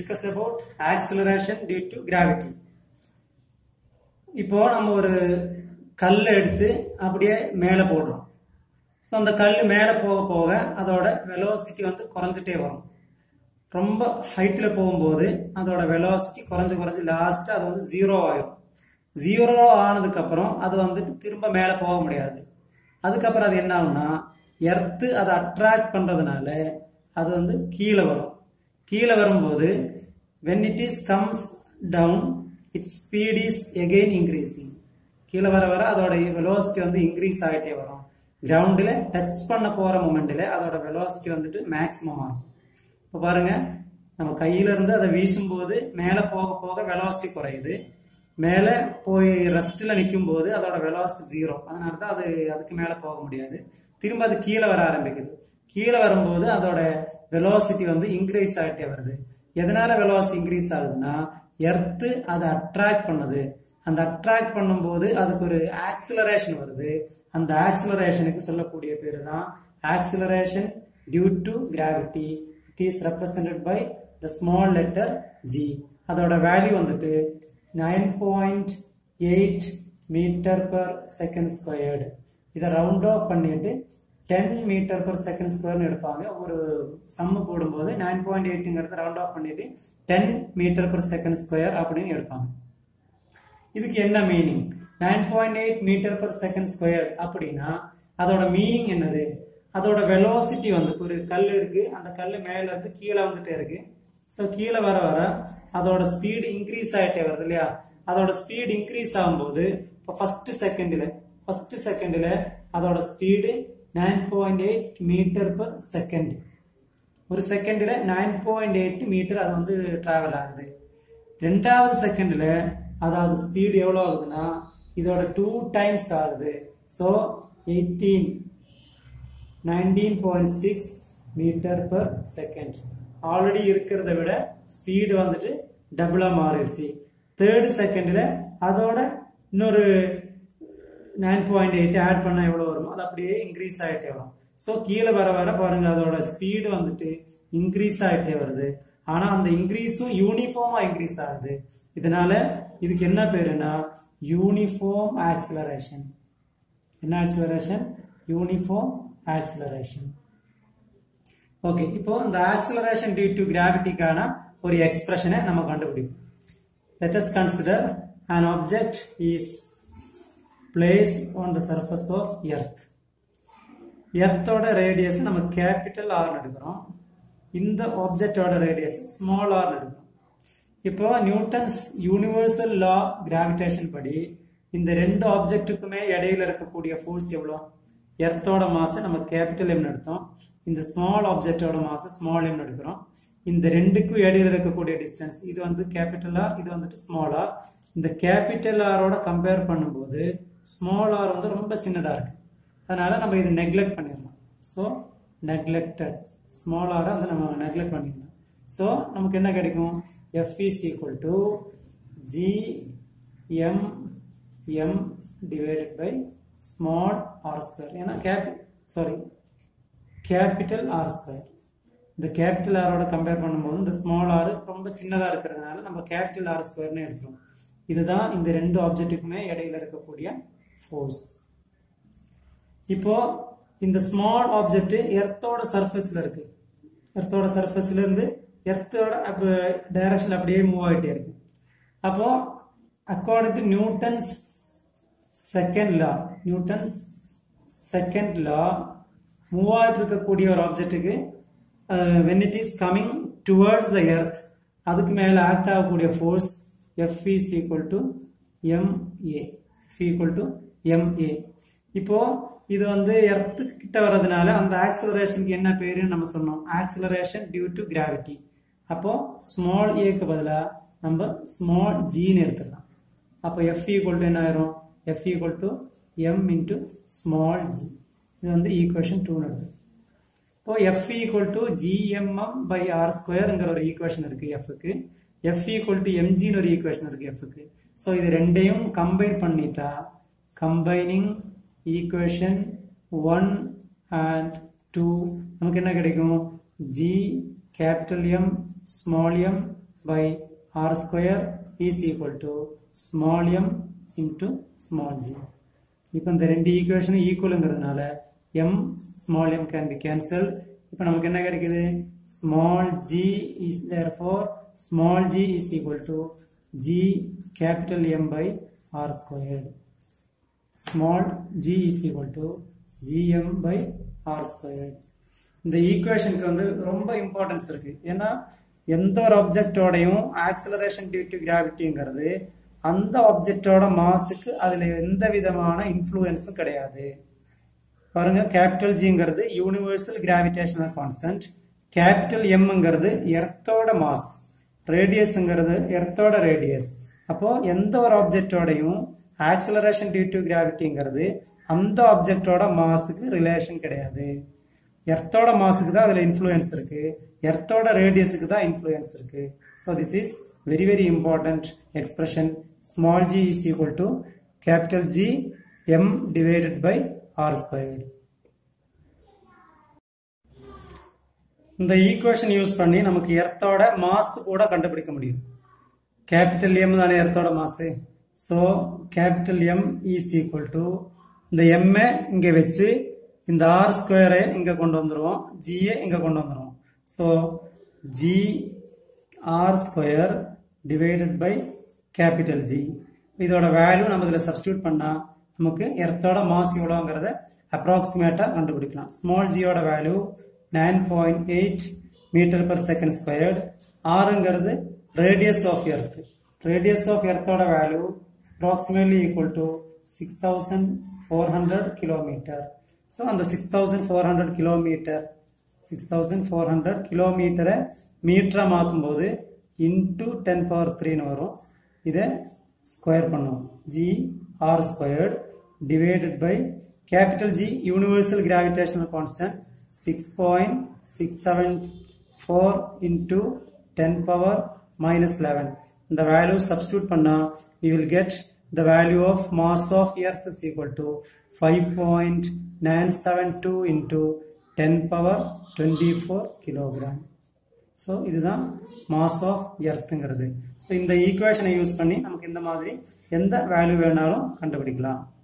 discuss about acceleration due to gravity இப்போ நம்ம ஒரு கல்லை எடுத்து அப்படியே மேலே போடுறோம் ஸோ அந்த கல் மேலே போக போக அதோட வெலோசிட்டி வந்து குறைஞ்சிட்டே வரும் ரொம்ப ஹைட்டில் போகும்போது அதோட வெலாசிட்டி குறைஞ்சு குறைஞ்சு லாஸ்ட்டு அது வந்து ஜீரோ ஆயிரும் ஜீரோ ஆனதுக்கப்புறம் அது வந்துட்டு திரும்ப மேலே போக முடியாது அதுக்கப்புறம் அது என்ன ஆகும்னா எர்த்து அதை அட்ராக்ட் பண்ணுறதுனால அது வந்து கீழே வரும் கீழே வரும்போது when it is comes down it's speed is again increasing கீழே வர வர அதோட வெலோசிட்டி வந்து இன்க்ரீஸ் ஆகிட்டே வரும் கிரவுண்டில் டச் பண்ண போகிற மூமெண்ட்டில் அதோட வெலோசிட்டி வந்துட்டு மேக்ஸிமம் ஆகும் இப்போ பாருங்க நம்ம கையில இருந்து அதை வீசும்போது மேலே போக போக வெலாசிட்டி குறையுது மேலே போய் ரெஸ்ட்டில் நிற்கும் போது அதோட வெலாசிட்டி ஜீரோ அதனால தான் அது அதுக்கு மேலே போக முடியாது திரும்ப அது கீழே வர ஆரம்பிக்குது கீழே வரும்போது அதோட வெலாசிட்டி வந்து இன்க்ரீஸ் ஆகிட்டே வருது எதனால வெலாசிட்டி இன்க்ரீஸ் ஆகுதுன்னா எர்த்து அதை அட்ராக்ட் பண்ணுது அந்த அட்ராக்ட் பண்ணும்போது அதுக்கு ஒரு ஆக்சிலரேஷன் வருது அந்த ஆக்சிலரேஷனுக்கு சொல்லக்கூடிய பேரு தான் acceleration due to gravity it is represented by the small letter G அதோட வேல்யூ வந்துட்டு nine point eight metre per second squared இதை ரவுண்ட் ஆஃப் பண்ணிட்டு டென் மீட்டர் பர் செகண்ட் ஸ்கொயர்னு எடுப்பாங்க ஒரு சம்மு போடும்போது நைன் பாயிண்ட் எயிட்டுங்கிறது ரவுண்ட் ஆஃப் பண்ணிட்டு ten metre per second square அப்படின்னு எடுப்பாங்க இதுக்கு என்ன meaning nine point eight metre per second square அப்படின்னா அதோட மீனிங் என்னது அதோட வெலோசிட்டி வந்து ஒரு கல் இருக்கு அந்த கல் மேல இருந்து கீழே வந்துட்டே இருக்கு ஸோ கீழே வர வர அதோட ஸ்பீடு இன்க்ரீஸ் ஆகிட்டே வருது இல்லையா அதோட ஸ்பீடு இன்க்ரீஸ் ஆகும்போது இப்போ ஃபர்ஸ்ட் செகண்டில் ஃபர்ஸ்ட் செகண்டில் அதோட speed nine point eight metre per second ஒரு செகண்டில் நைன் பாயிண்ட் எயிட் மீட்டர் அது வந்து டிராவல் ஆகுது ரெண்டாவது செகண்டில் அதாவது ஸ்பீடு எவ்வளோ ஆகுதுன்னா இதோட டூ டைம்ஸ் ஆகுது so eighteen nineteen point six metre per second already இருக்கிறத விட ஸ்பீடு வந்துட்டு டபுளாக மாறிடுச்சு தேர்டு செகண்டில் அதோட இன்னொரு நைன் பாயிண்ட் எயிட் ஆட் பண்ணால் எவ்வளோ வருமோ அது அப்படியே இன்க்ரீஸ் ஆகிட்டே வரும் ஸோ கீழே வர வர பாருங்க அதோட ஸ்பீடு வந்துட்டு இன்க்ரீஸ் ஆகிட்டே வருது ஆனால் அந்த இன்க்ரீஸும் யூனிஃபார்மாக இன்க்ரீஸ் ஆகுது இதனால இதுக்கு என்ன பேருனா யூனிஃபார்ம் ஆக்சிலரேஷன் என்ன ஆக்சிலரேஷன் யூனிஃபார்ம் ஆக்சிலரேஷன் ஓகே இப்போ இந்த ஆக்சிலரேஷன் டியூ டு கிராவிட்டிக்கான ஒரு எக்ஸ்பிரஷனை நம்ம கண்டுபிடிப்போம் let us consider an object is placed on the surface of earth எர்த்தோட ரேடியஸ் நம்ம கேபிட்டல் ஆர் எடுக்கிறோம் இந்த ஆப்ஜெக்டோட ரேடியஸ் ஸ்மால் ஆர் எடுக்கிறோம் இப்போ நியூட்டன்ஸ் யூனிவர்சல் லா கிராவிடேஷன் படி இந்த ரெண்டு ஆப்ஜெக்ட்டுக்குமே இடையில இருக்கக்கூடிய ஃபோர்ஸ் எவ்வளோ எர்த்தோட மாசை நம்ம கேபிட்டல் எம் எடுத்தோம் இந்த ஸ்மால் ஆப்ஜெக்டோட மாசை ஸ்மால் எம் எடுக்கிறோம் இந்த ரெண்டுக்கும் இடையில இருக்கக்கூடிய டிஸ்டன்ஸ் இது வந்து கேபிட்டலா இது வந்துட்டு ஸ்மாலா இந்த கேபிட்டல் ஆரோட கம்பேர் பண்ணும்போது ஸ்மால் ஆர் வந்து ரொம்ப சின்னதா இருக்கு அதனால நம்ம இது நெக்லெக்ட் பண்ணிடலாம் ஸோ நெக்லெக்டட் ஸ்மால் ஆரை வந்து நம்ம நெக்லெக்ட் பண்ணிடலாம் ஸோ நமக்கு என்ன கிடைக்கும் F is equal to G M M divided by small R square ஏன்னா cap sorry capital R square இந்த கேபிட்டல் ஆரோட கம்பேர் பண்ணும்போது இந்த ஸ்மால் ஆர் ரொம்ப சின்னதாக இருக்கிறதுனால நம்ம கேபிட்டல் ஆர் ஸ்கொயர்னு எடுத்துருவோம் இதுதான் இந்த ரெண்டு ஆப்ஜெக்ட்டுக்குமே இடையில இருக்கக்கூடிய ஃபோர்ஸ் இப்போ இந்த ஸ்மால் ஆப்ஜெக்ட் எர்த்தோட சர்ஃபேஸ்ல இருக்கு எர்த்தோட சர்ஃபேஸ்ல இருந்து எர்த்தோட அப்போ டைரக்ஷன் அப்படியே மூவ் ஆகிட்டே இருக்கு அப்போ according to Newton's second law Newton's second law move ஆகிட்டு இருக்கக்கூடிய ஒரு ஆப்ஜெக்ட்டுக்கு when it is coming towards the earth அதுக்கு மேலே ஆக்ட் ஆகக்கூடிய force F is equal to M A F equal to M A இப்போ இது வந்து எர்த்து கிட்ட வர்றதுனால அந்த ஆக்சிலரேஷனுக்கு என்ன பேருன்னு நம்ம சொன்னோம் ஆக்சிலரேஷன் டியூ டு கிராவிட்டி அப்போ ஸ்மால் ஏக்கு பதிலாக நம்ம ஸ்மால் ஜின்னு எடுத்துக்கலாம் அப்போ எஃப் ஈக்குவல் டு என்ன ஆயிரும் F equal to M into small G இது வந்து ஈக்குவேஷன் டூன்னு எடுத்து இப்போ F equal to G M M by R ஸ்கொயருங்கிற ஒரு ஈக்குவேஷன் இருக்கு எஃப்க்கு எஃப் ஈக்குவல் டு எம்ஜின்னு ஒரு ஈக்குவேஷன் இருக்கு எஃப்க்கு ஸோ இது ரெண்டையும் கம்பைன் பண்ணிட்டா combining equation one and two நமக்கு என்ன கிடைக்கும் G capital M small M by r square is equal to small m into small g இப்போ இந்த ரெண்டு ஈக்குவேஷனும் ஈக்குவலுங்கிறதுனால m small m can be cancelled இப்போ நமக்கு என்ன கிடைக்குது small g is therefore small g is equal to g capital M by r squared small g is equal to gm by r squared இந்த ஈக்குவேஷனுக்கு வந்து ரொம்ப இம்பார்ட்டன்ஸ் இருக்கு ஏன்னா எந்த ஒரு ஆப்ஜெக்டோடையும் ஆக்சலரேஷன் டியூ டு கிராவிட்டிங்கிறது அந்த ஆப்ஜெக்டோட மாஸுக்கு அதுல எந்த விதமான இன்ஃப்ளூயன்ஸும் கிடையாது பாருங்க கேபிட்டல் ஜிங்கிறது யூனிவர்சல் கிராவிடேஷனல் கான்ஸ்டன்ட் கேபிட்டல் எம்ங்கிறது எர்த்தோட மாஸ் ரேடியஸ்ங்கிறது எர்த்தோட ரேடியஸ் அப்போ எந்த ஒரு ஆப்ஜெக்டோடையும் ஆக்சலரேஷன் டியூ டு கிராவிட்டிங்கிறது அந்த ஆப்ஜெக்டோட மாஸுக்கு ரிலேஷன் கிடையாது எர்த்தோட மாஸுக்கு தான் அதில் இன்ஃப்ளூயன்ஸ் இருக்கு எர்த்தோட ரேடியஸுக்கு தான் இன்ஃப்ளூயன்ஸ் இருக்கு so this is very very important expression small G is equal to capital G M divided by R squared இந்த ஈக்குவேஷன் யூஸ் பண்ணி நமக்கு எர்த்தோட மாஸ் கூட கண்டுபிடிக்க முடியும் கேபிட்டல் எம் தானே எர்த்தோட mass so capital M is equal to இந்த எம்மை இங்கே வச்சு இந்த ஆர் ஸ்கொயரை இங்கே கொண்டு வந்துடுவோம் ஜியை இங்கே கொண்டு வந்துடுவோம் so G R square divided by capital G இதோட வேல்யூ நம்ம இதில் சப்ஸ்டியூட் பண்ணால் நமக்கு எர்த்தோட மாஸ் எவ்வளோங்கிறத அப்ராக்சிமேட்டாக கண்டுபிடிக்கலாம் ஸ்மால் ஜியோட value nine point eight metre per second squared ஆறுங்கிறது radius of earth radius of எர்த்தோட value approximately equal to six thousand four hundred kilometre so அந்த six thousand four hundred kilometre six thousand four hundred கிலோமீட்டரை மீட்டராக மாற்றும் போது into ten power த்ரீன்னு வரும் இதை ஸ்கொயர் பண்ணுவோம் G R squared divided by capital G universal gravitational constant six point six seven four into ten power minus eleven இந்த value substitute பண்ணால் we will get the value of mass of earth is equal to 5.972 into 10 power 24 kilogram so இதுதான் mass of எர்த்துங்கிறது so இந்த ஈக்குவேஷனை use பண்ணி நமக்கு இந்த மாதிரி எந்த வேல்யூ வேணாலும் கண்டுபிடிக்கலாம்